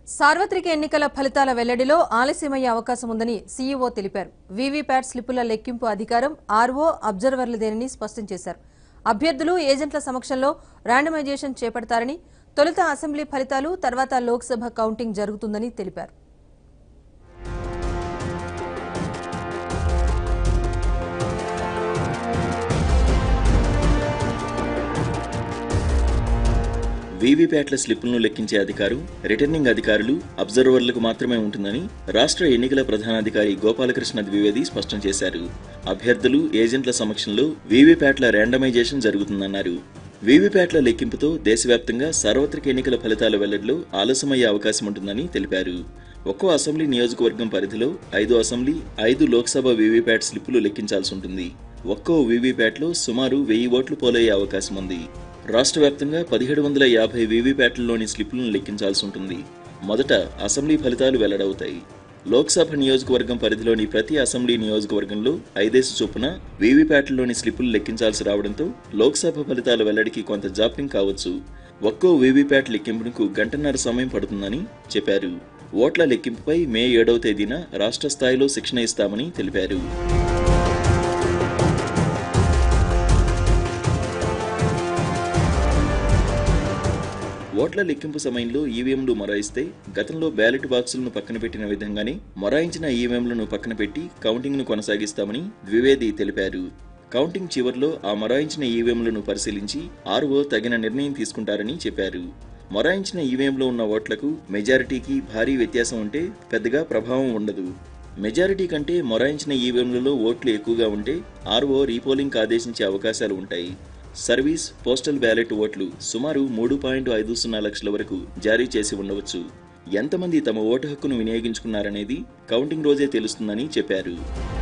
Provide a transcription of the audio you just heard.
సార్వత్రిక ఎన్నికల ఫలితాల వెల్లడిలో ఆలస్యమయ్యే అవకాశం ఉందని సీఈఓ తెలిపారు వీవీప్యాట్ స్లిప్పుల లెక్కింపు అధికారం ఆర్ఓ అబ్జర్వర్లదేనని స్పష్టం చేశారు అభ్యర్థులు ఏజెంట్ల సమక్షంలో ర్యాండమైజేషన్ చేపడతారని తొలుత అసెంబ్లీ ఫలితాలు తర్వాత లోక్సభ కౌంటింగ్ జరుగుతుందని తెలిపారు వీవీప్యాట్ల స్లిప్పులను లెక్కించే అధికారం రిటర్నింగ్ అధికారులు అబ్జర్వర్లకు మాత్రమే ఉంటుందని రాష్ట్ర ఎన్నికల ప్రధానాధికారి గోపాలకృష్ణ ద్వివేది స్పష్టం చేశారు అభ్యర్థులు ఏజెంట్ల సమక్షంలో వీవీప్యాట్ల ర్యాండమైజేషన్ జరుగుతుందన్నారు వీవీప్యాట్ల లెక్కింపుతో దేశవ్యాప్తంగా సార్వత్రిక ఎన్నికల ఫలితాల వెల్లడిలో ఆలస్యమయ్యే అవకాశం ఉంటుందని తెలిపారు ఒక్కో అసెంబ్లీ నియోజకవర్గం పరిధిలో ఐదు అసెంబ్లీ ఐదు లోక్సభ వీవీప్యాట్ స్లిప్పులు లెక్కించాల్సి ఉంటుంది ఒక్కో వీవీప్యాట్లో సుమారు వెయ్యి ఓట్లు పోలయ్యే అవకాశం ఉంది రాష్ట్ర వ్యాప్తంగా పదిహేడు వందల యాభై వీవీప్యాట్లలోని స్లిప్పులను లెక్కించాల్సి ఉంటుంది మొదట అసెంబ్లీ ఫలితాలు వెల్లడవుతాయి లోక్సభ నియోజకవర్గం పరిధిలోని ప్రతి అసెంబ్లీ నియోజకవర్గంలో ఐదేసి చొప్పున వీవీప్యాట్లలోని స్లిప్పులు లెక్కించాల్సి రావడంతో లోక్సభ ఫలితాల వెల్లడికి కొంత జాప్యం కావచ్చు ఒక్కో వీవీప్యాట్ లెక్కింపునకు గంటన్నర సమయం పడుతుందని చెప్పారు ఓట్ల లెక్కింపుపై మే ఏడవ తేదీన రాష్ట్ర స్థాయిలో శిక్షణ ఇస్తామని తెలిపారు ఓట్ల లెక్కింపు సమయంలో ఈవీఎంలు మొరాయిస్తే గతంలో బ్యాలెట్ బాక్సులను పక్కన పెట్టిన విధంగానే మొరాయించిన ఈవీఎంలను పక్కన పెట్టి కౌంటింగ్ను కొనసాగిస్తామని ద్వివేది తెలిపారు కౌంటింగ్ చివర్లో ఆ మొరాయించిన ఈవీఎంలను పరిశీలించి ఆర్ఓ తగిన నిర్ణయం తీసుకుంటారని చెప్పారు మొరాయించిన ఈవీఎంలో ఉన్న ఓట్లకు మెజారిటీకి భారీ వ్యత్యాసం ఉంటే పెద్దగా ప్రభావం ఉండదు మెజారిటీ కంటే మొరాయించిన ఈవీఎంలలో ఓట్లు ఎక్కువగా ఉంటే ఆర్ఓ రీపోలింగ్ ఆదేశించే అవకాశాలు ఉంటాయి సర్వీస్ పోస్టల్ బ్యాలెట్ ఓట్లు సుమారు మూడు పాయింట్ ఐదు సున్నా లక్షల వరకు జారీ చేసి ఉండవచ్చు ఎంతమంది తమ ఓటు హక్కును వినియోగించుకున్నారనేది కౌంటింగ్ రోజే తెలుస్తుందని చెప్పారు